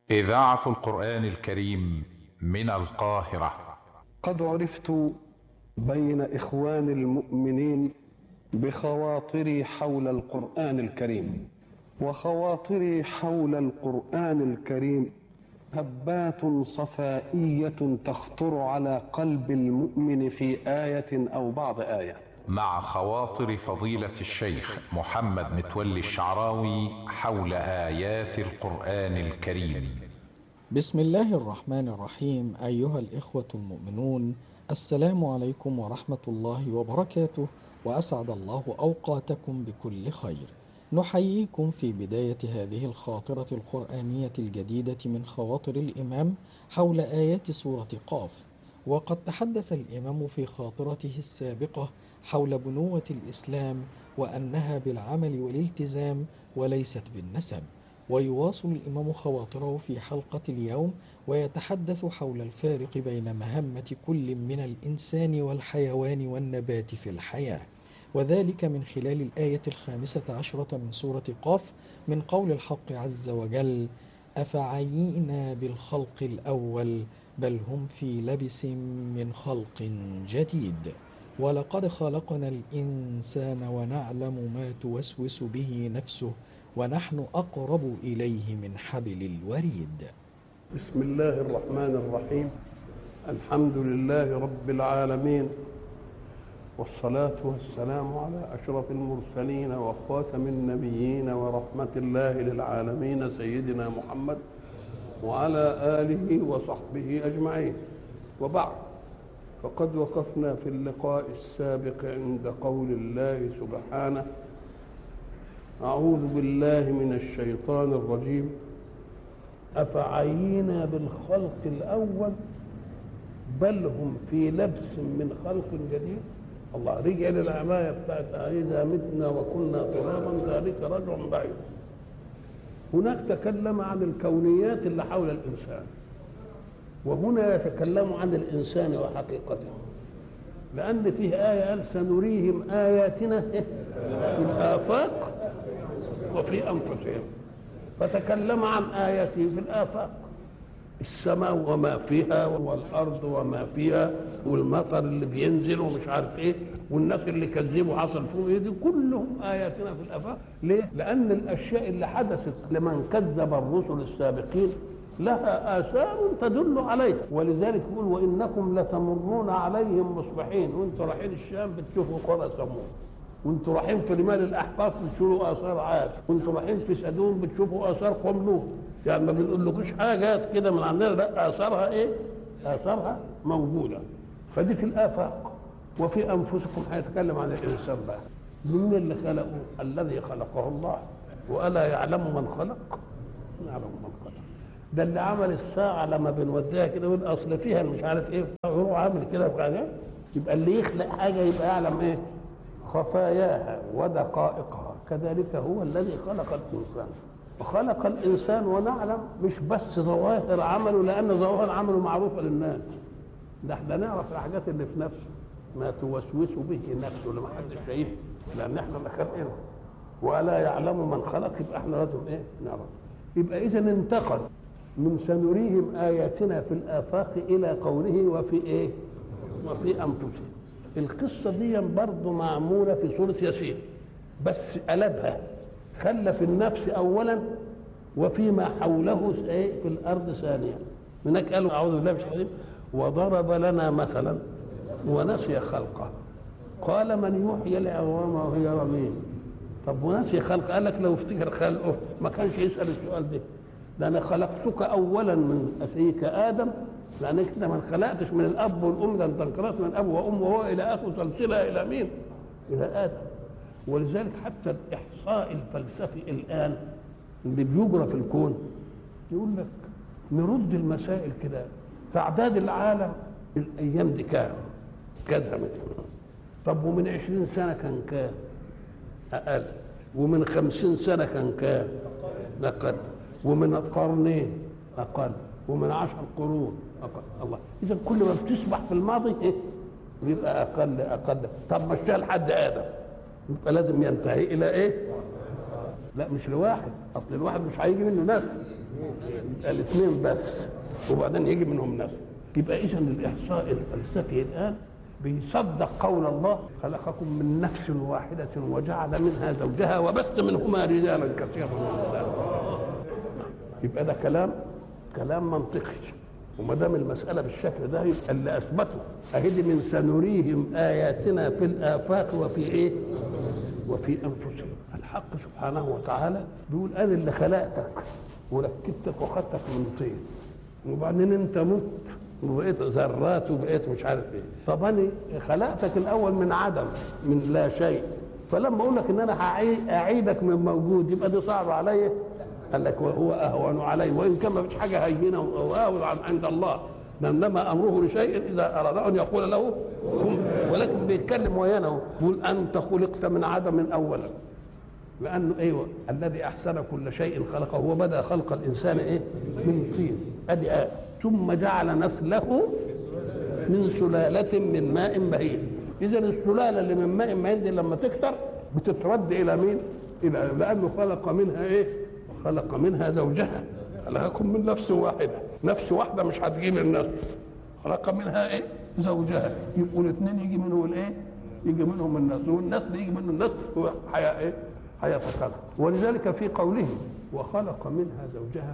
إذاعة القرآن الكريم من القاهرة قد عرفت بين إخوان المؤمنين بخواطري حول القرآن الكريم وخواطري حول القرآن الكريم هبات صفائية تخطر على قلب المؤمن في آية أو بعض آية مع خواطر فضيلة الشيخ محمد متولي الشعراوي حول آيات القرآن الكريم بسم الله الرحمن الرحيم أيها الإخوة المؤمنون السلام عليكم ورحمة الله وبركاته وأسعد الله أوقاتكم بكل خير نحييكم في بداية هذه الخاطرة القرآنية الجديدة من خواطر الإمام حول آيات سورة قاف وقد تحدث الإمام في خاطرته السابقة حول بنوة الإسلام وأنها بالعمل والالتزام وليست بالنسب ويواصل الإمام خواطره في حلقة اليوم ويتحدث حول الفارق بين مهمة كل من الإنسان والحيوان والنبات في الحياة وذلك من خلال الآية الخامسة عشرة من سورة قاف من قول الحق عز وجل أفعينا بالخلق الأول بل هم في لبس من خلق جديد ولقد خلقنا الإنسان ونعلم ما توسوس به نفسه ونحن أقرب إليه من حبل الوريد بسم الله الرحمن الرحيم الحمد لله رب العالمين والصلاة والسلام على أشرف المرسلين وخاتم النبيين ورحمة الله للعالمين سيدنا محمد وعلى آله وصحبه أجمعين وبعد فقد وقفنا في اللقاء السابق عند قول الله سبحانه أعوذ بالله من الشيطان الرجيم أفعينا بالخلق الأول بل هم في لبس من خلق جديد الله رجع للعباية بتاعت إذا متنا وكنا ترابا ذلك رجع بعيد هناك تكلم عن الكونيات اللي حول الإنسان وهنا يتكلم عن الإنسان وحقيقته لأن فيه آية قال سنريهم آياتنا في الآفاق وفي أنفسهم فتكلم عن آياته في الآفاق السماء وما فيها والأرض وما فيها والمطر اللي بينزل ومش عارف إيه والناس اللي كذبوا حصل فيهم إيه دي كلهم آياتنا في الآفاق ليه؟ لأن الأشياء اللي حدثت لمن كذب الرسل السابقين لها آثار تدل عليه ولذلك يقول وإنكم لتمرون عليهم مصبحين وانتم رايحين الشام بتشوفوا قرى ثمود وانتم رايحين في رمال الأحقاف بتشوفوا آثار عاد وانتم رايحين في سدوم بتشوفوا آثار قوم لوط يعني ما بنقولكوش حاجات كده من عندنا لا آثارها إيه؟ آثارها موجودة فدي في الآفاق وفي أنفسكم هيتكلم عن الإنسان بقى مين اللي خلقه؟ الذي خلقه الله وألا يعلم من خلق؟ يعلم من خلق ده اللي عمل الساعة لما بنوديها كده يقول أصل فيها مش عارف إيه يروح عامل كده في حاجة يبقى اللي يخلق حاجة يبقى يعلم إيه خفاياها ودقائقها كذلك هو الذي خلق الإنسان وخلق الإنسان ونعلم مش بس ظواهر عمله لأن ظواهر عمله معروفة للناس ده احنا نعرف الحاجات اللي في نفسه ما توسوس به نفسه اللي ما حدش شايفه لأن احنا اللي خلقنا ولا يعلم من خلق يبقى احنا لازم ايه نعرف يبقى إذا انتقل من سنريهم آياتنا في الآفاق إلى قوله وفي إيه؟ وفي أنفسهم القصة دي برضه معمولة في سورة ياسين بس قلبها خلى في النفس أولا وفيما حوله إيه؟ في الأرض ثانيا هناك قالوا أعوذ بالله من الشيطان وضرب لنا مثلا ونسي خلقه قال من يحيي العظام وهي رميم طب ونسي خلقه قال لك لو افتكر خلقه ما كانش يسأل السؤال ده ده انا خلقتك اولا من اخيك ادم لانك انت ما خلقتش من الاب والام ده انت انقلبت من اب وام وهو الى اخر سلسله الى مين؟ الى ادم ولذلك حتى الاحصاء الفلسفي الان اللي بيجرى في الكون يقول لك نرد المسائل كده تعداد العالم الايام دي كام؟ كذا متر طب ومن عشرين سنه كان كام؟ اقل ومن خمسين سنه كان كام؟ اقل ومن قرنين اقل ومن عشر قرون اقل الله اذا كل ما بتسبح في الماضي إيه؟ يبقى اقل اقل طب مشيها لحد ادم يبقى لازم ينتهي الى ايه؟ لا مش لواحد اصل الواحد مش هيجي منه ناس يبقى الاثنين بس وبعدين يجي منهم نفس يبقى اذا الاحصاء الفلسفي الان بيصدق قول الله خلقكم من نفس واحدة وجعل منها زوجها وبث منهما رجالا كثيرا ونساء يبقى ده كلام كلام منطقي وما دام المسألة بالشكل ده يبقى اللي أثبته أهدي من سنريهم آياتنا في الآفاق وفي إيه؟ وفي أنفسهم الحق سبحانه وتعالى بيقول أنا اللي خلقتك وركبتك وخدتك من طين وبعدين أنت مت وبقيت ذرات وبقيت مش عارف ايه طب انا خلقتك الاول من عدم من لا شيء فلما اقول لك ان انا هعي- اعيدك من موجود يبقى دي صعبه عليا قال لك وهو اهون علي وان كان ما فيش حاجه هينه واهون عن- عند الله انما امره لشيء اذا اراد ان يقول له كن ولكن بيتكلم ويانا أهو. بيقول انت خلقت من عدم اولا لانه ايوه الذي احسن كل شيء خلقه وبدا خلق الانسان ايه من طين ادي آه. ثم جعل نسله من سلاله من ماء مهين اذا السلاله اللي من ماء مهين دي لما تكتر بتترد الى مين الى لانه خلق منها ايه خلق منها زوجها خلقكم من نفس واحده نفس واحده مش هتجيب النسل خلق منها ايه زوجها يبقوا الاثنين يجي منهم الايه يجي منهم النسل والنسل يجي منه النسل هو حياة ايه هيتكاثر ولذلك في قوله وخلق منها زوجها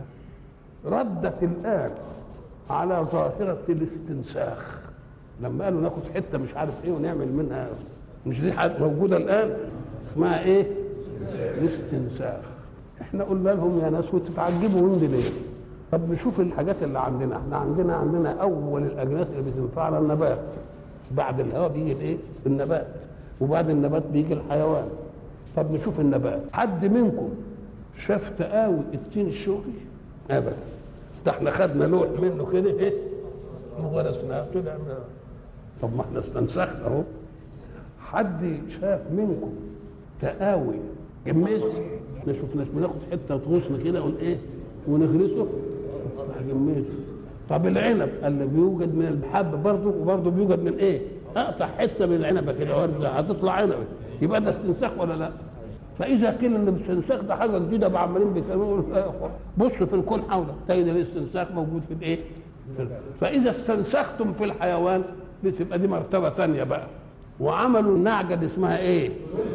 ردت الآن على ظاهرة الاستنساخ لما قالوا ناخد حتة مش عارف ايه ونعمل منها مش دي حاجة موجودة الآن اسمها ايه الاستنساخ احنا قلنا لهم يا ناس وتتعجبوا من دي ليه طب نشوف الحاجات اللي عندنا احنا عندنا عندنا اول الاجناس اللي بتنفعنا النبات بعد الهواء بيجي الايه النبات وبعد النبات بيجي الحيوان طب نشوف النبات حد منكم شاف تقاوي التين الشوكي ابدا ده احنا خدنا لوح منه كده ايه وغرسناه طلع من- طب ما احنا استنسخنا اهو حد شاف منكم تقاوي جميز ما شفناش بناخد حته غصن كده ون ايه ونغرسه جميز طب العنب اللي بيوجد من الحب برضه وبرضه بيوجد من ايه؟ اقطع حته من العنبه كده وارجع هتطلع عنبه يبقى ده استنساخ ولا لا؟ فاذا قيل ان الاستنساخ ده حاجه جديده بقى عمالين بيتكلموا بص في الكون حولك تجد الاستنساخ موجود في الايه؟ فاذا استنسختم في الحيوان بتبقى دي مرتبه ثانيه بقى وعملوا النعجه اللي اسمها ايه؟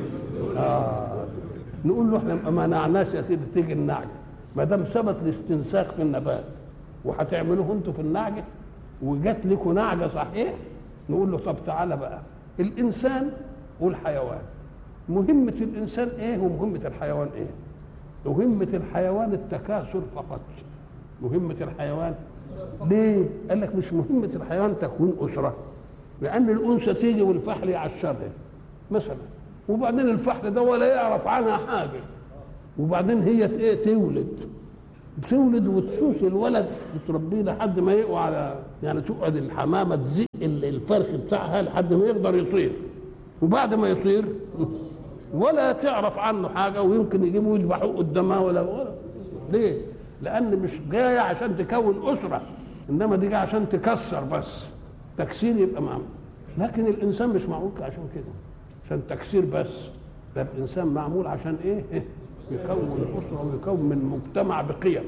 آه. نقول له احنا ما منعناش يا سيدي تيجي النعجه ما دام ثبت الاستنساخ في النبات وهتعملوه انتوا في النعجه وجات لكم نعجه صحيح نقول له طب تعالى بقى الانسان والحيوان مهمة الإنسان إيه ومهمة الحيوان إيه؟ مهمة الحيوان التكاثر فقط مهمة الحيوان ليه؟ قال لك مش مهمة الحيوان تكوين أسرة لأن الأنثى تيجي والفحل يعشرها مثلا وبعدين الفحل ده ولا يعرف عنها حاجة وبعدين هي ت- ايه تولد بتولد وتسوس الولد وتربيه لحد ما يقوى على يعني تقعد الحمامه تزق ال- الفرخ بتاعها لحد ما يقدر يطير وبعد ما يطير ولا تعرف عنه حاجه ويمكن يجيبوا يذبحوه قدامها ولا ولا ليه؟ لان مش جايه عشان تكون اسره انما دي جايه عشان تكسر بس تكسير يبقى معمول لكن الانسان مش معمول عشان كده عشان تكسير بس ده الانسان معمول عشان ايه؟ إيه؟ يكون اسره ويكون من مجتمع بقيم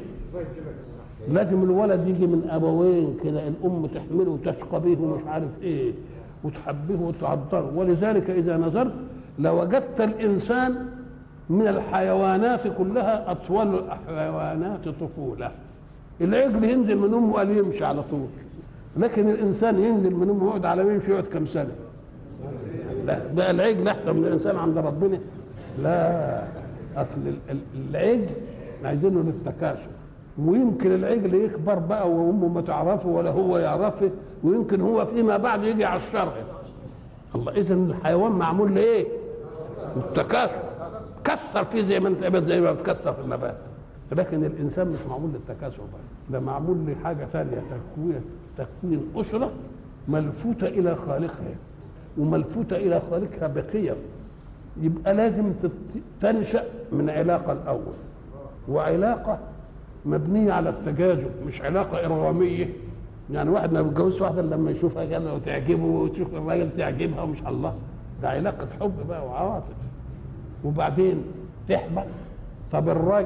لازم الولد يجي من ابوين كده الام تحمله وتشقى به ومش عارف ايه وتحبه وتعضره ولذلك اذا نظرت لوجدت الانسان من الحيوانات كلها اطول الحيوانات طفوله العجل ينزل من امه قال يمشي على طول لكن الانسان ينزل من امه يقعد على يمشي يقعد كم سنه لا بقى العجل احسن من الانسان عند ربنا لا اصل ال- ال- العجل عايزينه للتكاثر ويمكن العجل يكبر بقى وامه ما تعرفه ولا هو يعرفه ويمكن هو فيما بعد يجي على الشرع الله اذا الحيوان معمول لايه؟ للتكاثر كسر فيه زي ما انت زي ما بتكسر في النبات لكن الانسان مش معمول للتكاثر بقى ده معمول لحاجه ثانيه تكوين تكوين اسره ملفوته الى خالقها وملفوته الى خالقها بقيم يبقى لازم تت- تنشا من علاقه الاول وعلاقه مبنيه على التجاذب مش علاقه ارغاميه يعني واحد ما بيتجوزش واحده إلا لما يشوفها كده وتعجبه وتشوف الراجل تعجبها ومش الله ده علاقه حب بقى وعواطف وبعدين تحبل طب الراجل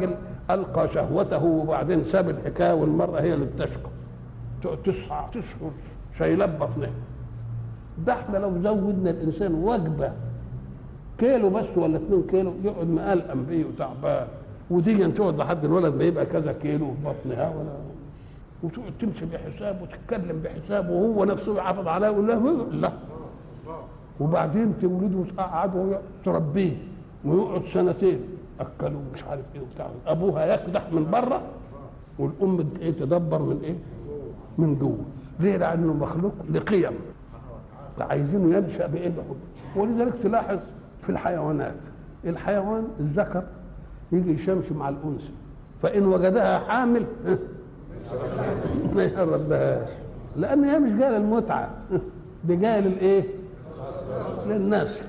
القى شهوته وبعدين ساب الحكايه والمراه هي اللي بتشقى تقعد تسعة اشهر شايلاه بطنها ده احنا لو زودنا الانسان وجبه كيلو بس ولا 2 كيلو يقعد مقلقم بيه وتعبان ودي تقعد لحد الولد ما يبقى كذا كيلو في بطنها ولا وتقعد تمشي بحساب وتتكلم بحساب وهو نفسه يحافظ عليها ويقول لها لا وبعدين تولده وتقعده تربيه ويقعد سنتين اكلوه مش عارف ايه وبتاع ابوها يقدح من بره والام ايه تدبر من ايه؟ من جوه ليه؟ لانه مخلوق لقيم عايزينه ينشا بايه؟ بحب ولذلك تلاحظ في الحيوانات الحيوان الذكر يجي يشمش مع الانثى فان وجدها حامل ما يقرب لهاش لان هي مش جايه للمتعه دي جايه للايه؟ للنسل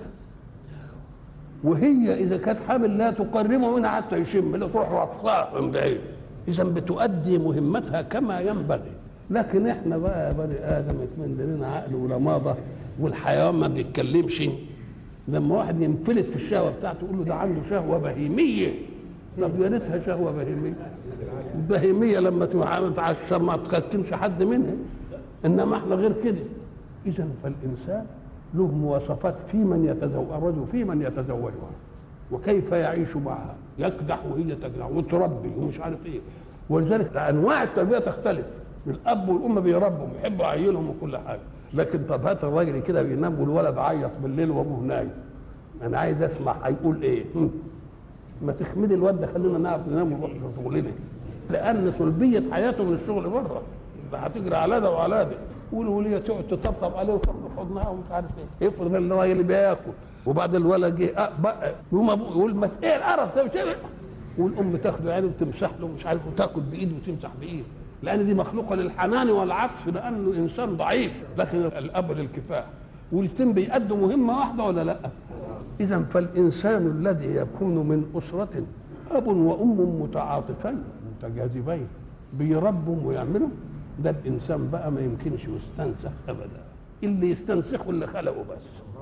وهي اذا كانت حامل لا تقربه منها حتى يشم لا تروح رفصاه من بعيد اذا بتؤدي مهمتها كما ينبغي لكن احنا بقى يا بني ادم اتمنى لنا عقل ولا ماضى والحيوان ما بيتكلمش لما واحد ينفلت في الشهوه بتاعته يقول له ده عنده شهوه بهيميه طب يا ريتها شهوه بهيميه البهيميه لما تتعشر ما تختمش حد منها انما احنا غير كده اذا فالانسان له مواصفات في من يتزوج وفي من يتزوجها وكيف يعيش معها يكدح وهي تكدح وتربي ومش عارف ايه ولذلك انواع التربيه تختلف الاب والام بيربوا بيحبوا عيالهم وكل حاجه لكن طب هات الراجل كده بينام والولد عيط بالليل وابوه نايم انا عايز اسمع هيقول ايه ما تخمدي الواد ده خلينا نعرف ننام ونروح شغلنا لان سلبيه حياته من الشغل بره ده هتجري على ده وعلى ده والوليه تقعد تطبطب عليه وتاخد حضنها ومش عارف ايه افرض الراجل اللي بياكل وبعد الولد جه أه بقى يقوم ابوه يقول ما ايه القرف ده مش إيه؟ والام تاخده يعني وتمسح له مش عارف وتاكل بايد وتمسح بايد لان دي مخلوقه للحنان والعطف لانه انسان ضعيف لكن الاب للكفاح والاثنين بيأدوا مهمه واحده ولا لا؟ اذا فالانسان الذي يكون من اسره اب وام متعاطفين متجاذبين بيربوا ويعملوا ده الانسان بقى ما يمكنش يستنسخ ابدا اللي يستنسخه اللي خلقه بس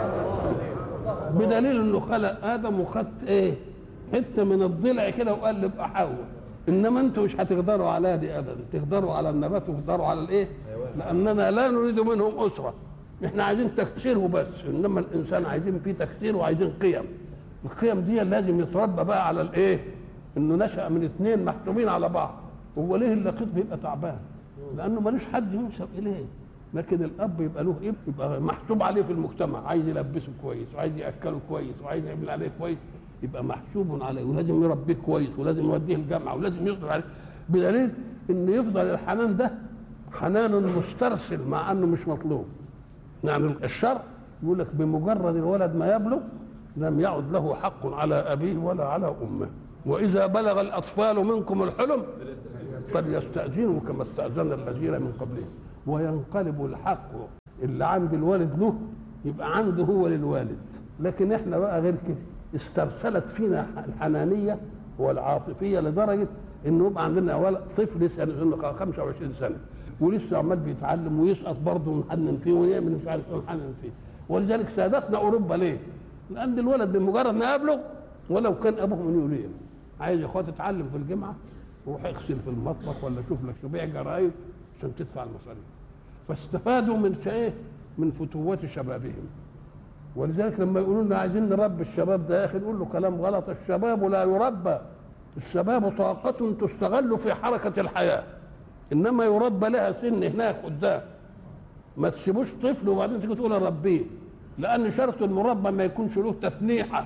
بدليل انه خلق ادم وخد ايه حته من الضلع كده وقال ابقى حواء انما انتم مش هتقدروا على دي ابدا تقدروا على النبات وتقدروا على الايه لاننا لا نريد منهم اسره احنا عايزين تكسيره بس انما الانسان عايزين فيه تكسير وعايزين قيم القيم دي لازم يتربى بقى على الايه انه نشا من اثنين محسوبين على بعض هو ليه اللقيط بيبقى تعبان لانه ملوش حد ينسب اليه لكن الاب يبقى له ابن يبقى محسوب عليه في المجتمع عايز يلبسه كويس وعايز ياكله كويس وعايز يعمل عليه كويس يبقى محسوب عليه ولازم يربيه كويس ولازم يوديه الجامعه ولازم يصبر عليه بدليل انه يفضل الحنان ده حنان مسترسل مع انه مش مطلوب يعني الشرع يقول لك بمجرد الولد ما يبلغ لم يعد له حق على ابيه ولا على امه واذا بلغ الاطفال منكم الحلم فليستاذنوا كما استاذن الذين من قبلهم وينقلب الحق اللي عند الوالد له يبقى عنده هو للوالد لكن احنا بقى غير كده استرسلت فينا الحنانيه والعاطفيه لدرجه انه يبقى عندنا ولد طفل لسه 25 سنه ولسه عمال بيتعلم ويسقط برضه ونحنن فيه ويعمل مش عارف ايه ونحنن فيه ولذلك سادتنا اوروبا ليه؟ لان الولد بمجرد ما يبلغ ولو كان ابوه من يوليه عايز يا اخويا تتعلم في الجامعه روح اغسل في المطبخ ولا شوف لك بيع جرايد عشان تدفع المصاريف فاستفادوا من ايه؟ من فتوات شبابهم ولذلك لما يقولوا لنا عايزين نربي الشباب ده يا اخي نقول له كلام غلط الشباب لا يربى الشباب طاقة تستغل في حركة الحياة إنما يربى لها سن هناك قدام ما تسيبوش طفل وبعدين تيجي تقول ربيه لأن شرط المربى ما يكونش له تثنيحة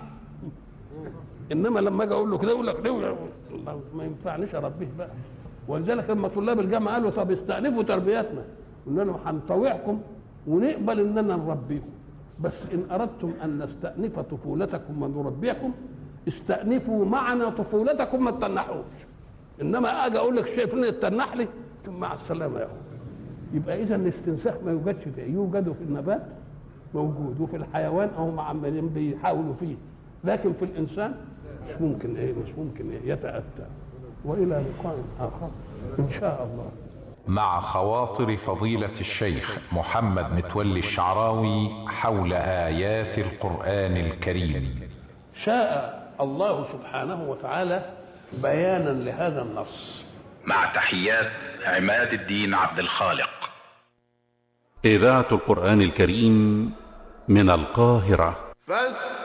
إنما لما أجي أقول له كده يقول لك ليه الله ما ينفعنيش أربيه بقى ولذلك لما طلاب الجامعة قالوا طب استأنفوا تربيتنا قلنا لهم هنطوعكم ونقبل إننا نربيكم بس إن أردتم أن نستأنف طفولتكم ونربيكم استأنفوا معنا طفولتكم ما تتنحوش إنما أجي أقول لك شايف إن تتنح لي مع السلامة يا أخو يبقى إذا الاستنساخ ما يوجدش فيه يوجد في النبات موجود وفي الحيوان أو عمالين بيحاولوا فيه لكن في الإنسان مش ممكن إيه مش ممكن إيه يتأتى وإلى لقاء آخر إن شاء الله مع خواطر فضيلة الشيخ محمد متولي الشعراوي حول آيات القرآن الكريم شاء الله سبحانه وتعالى بيانا لهذا النص مع تحيات عماد الدين عبد الخالق إذاعة القرآن الكريم من القاهرة فاستمعوا